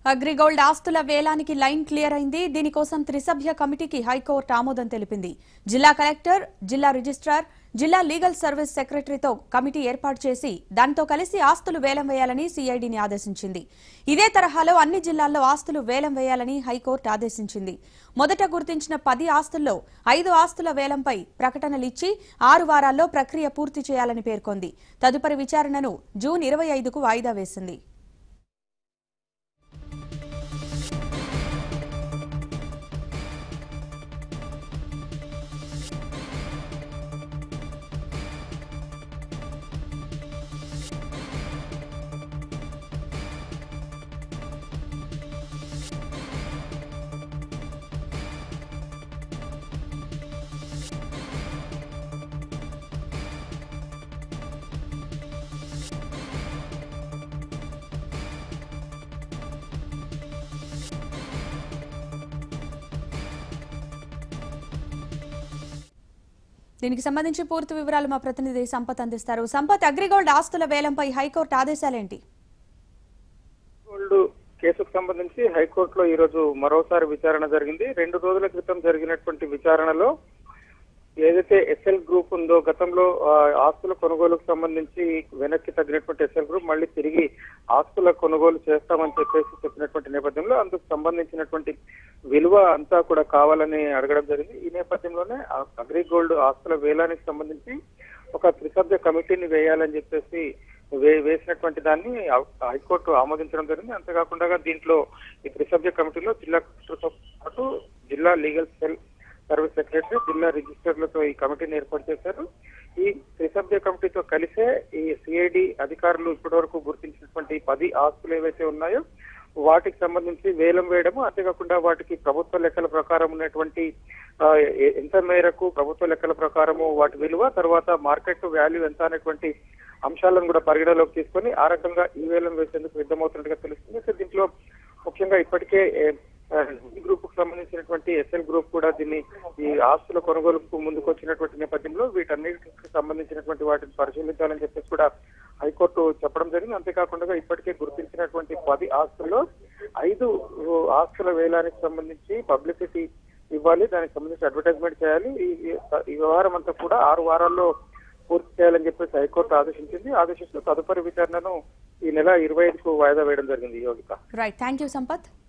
అగ్రిగోల్డ్ ఆస్తుల వేలానికి line clear అయింది దీనికోసం త్రిసభ్య కమిటీకి హైకోర్టు ఆమోదం తెలిపింది జిల్లా కలెక్టర్ జిల్లా రిజిస్ట్రార్ జిల్లా లీగల్ సర్వీస్ సెక్రటరీతో కమిటీ ఏర్పాటు చేసి దానితో కలిసి ఆస్తులు వేలం వేయాలని సీఐడిని ఆదేశించింది ఇదే తరహాలో అన్ని జిల్లాల్లో ఆస్తులు వేలం వేయాలని హైకోర్టు ఆదేశించింది మొదట గుర్తించిన పది ఆస్తుల్లో ఐదు ఆస్తుల వేలంపై ప్రకటనలిచ్చి ఆరు వారాల్లో ప్రక్రియ పూర్తి చేయాలని పేర్కొంది తదుపరి విచారణను జూన్ ఇరవై ఐదుకు వాయిదా వేసింది దీనికి సంబంధించి పూర్తి వివరాలు మా ప్రతినిధి సంపత్ అందిస్తారు సంపత్ అగ్రిగోల్డ్ ఆస్తుల వేలంపై హైకోర్టు ఆదేశాలేంటి గోల్డ్ కేసుకు సంబంధించి హైకోర్టులో ఈ రోజు మరోసారి విచారణ జరిగింది రెండు రోజుల క్రితం జరిగినటువంటి విచారణలో ఏదైతే ఎస్ఎల్ గ్రూప్ ఉందో గతంలో ఆ, ఆస్తుల కొనుగోలుకు సంబంధించి వెనక్కి తగ్గినటువంటి ఎస్ఎల్ గ్రూప్ మళ్ళీ తిరిగి ఆస్తుల కొనుగోలు చేస్తామని చెప్పేసి చెప్పినటువంటి నేపథ్యంలో అందుకు సంబంధించినటువంటి విలువ అంతా కూడా కావాలని అడగడం జరిగింది ఈ నేపథ్యంలోనే ఆ అగ్రిగోల్డ్ ఆస్తుల వేలానికి సంబంధించి ఒక త్రిసభ్య కమిటీని వేయాలని చెప్పేసి వే- వేసినటువంటి దాన్ని హై- హైకోర్టు ఆమోదించడం జరిగింది అంతేకాకుండా దీంట్లో ఈ త్రిసభ్య కమిటీలో జిల్లా కలెక్టర్తో పాటు జిల్లా లీగల్ సెల్ సర్వీస్ సెక్రటరీ జిల్లా రిజిస్టర్లతో ఈ కమిటీని ఏర్పాటు చేశారు ఈ త్రిసభ్య కమిటీతో కలిసే ఈ సిఐడి అధికారులు ఇప్పటివరకు గుర్తించినటువంటి పది ఆస్తులు ఏవైతే ఉన్నాయో వాటికి సంబంధించి వేలం వేయడము అంతేకాకుండా వాటికి ప్రభుత్వ లెక్కల ప్రకారం ఉన్నటువంటి ఆ, ఎ- ఎంత మేరకు ప్రభుత్వ లెక్కల ప్రకారము వాటి విలువ తర్వాత మార్కెట్ వాల్యూ ఎంత అనేటువంటి అంశాలను కూడా పరిగణలోకి తీసుకొని ఆ రకంగా ఈ వేలం వేసేందుకు సిద్ధమవుతున్నట్టుగా తెలుస్తుంది సో దీంట్లో ముఖ్యంగా ఇప్పటికే ఏ, ఆ, ఈ గ్రూప్ కు సంబంధించినటువంటి ఎస్ఎల్ గ్రూప్ కూడా దీన్ని ఈ ఆస్తుల కొనుగోలుకు ముందుకు వచ్చినటువంటి నేపథ్యంలో వీటన్నిటికి సంబంధించినటువంటి వాటిని పరిశీలించాలని చెప్పేసి కూడా హైకోర్టు చెప్పడం జరిగింది అంతేకాకుండా ఇప్పటికే గుర్తించినటువంటి పది ఆస్తుల్లో ఐదు ఆస్తుల వేలానికి సంబంధించి పబ్లిసిటీ ఇవ్వాలి దానికి సంబంధించి అడ్వర్టైజ్మెంట్ చేయాలి ఈ ఈ- ఈ వ్యవహారం అంతా కూడా ఆరు వారాల్లో పూర్తి చేయాలని చెప్పేసి హైకోర్టు ఆదేశించింది ఆదేశిస్తూ తదుపరి విచారణను ఈ నెల ఇరవై ఐదుకు వాయిదా వేయడం జరిగింది Yogitha right thank you Sampath